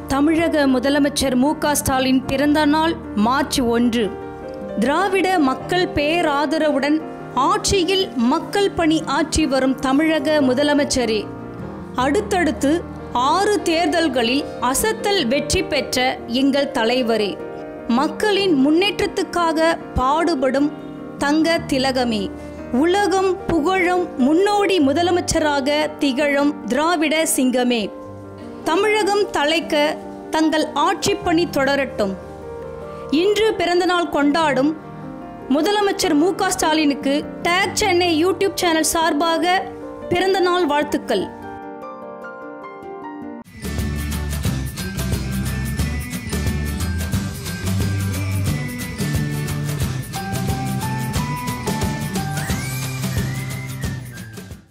தமிழக முதலமைச்சர் மு க ஸ்டாலின் பிறந்த நாள் மார்ச் ஒன்று திராவிட மக்கள் பேராதரவுடன் ஆட்சியில் மக்கள் பணி ஆற்றி வரும் தமிழக முதலமைச்சரே அடுத்தடுத்து ஆறு தேர்தல்களில் அசத்தல் வெற்றி பெற்ற எங்கள் தலைவரே மக்களின் முன்னேற்றத்துக்காக பாடுபடும் தங்க திலகமே உலகம் புகழும் முன்னோடி முதலமைச்சராக திகழும் திராவிட சிங்கமே தமிழகம் தலைக்க தங்கள் ஆட்சிப் பணி தொடரட்டும் இன்று பிறந்தநாள் கொண்டாடும் முதலமைச்சர் மு க ஸ்டாலினுக்கு டேக் சென்னை யூடியூப் சேனல் சார்பாக பிறந்தநாள் வாழ்த்துக்கள்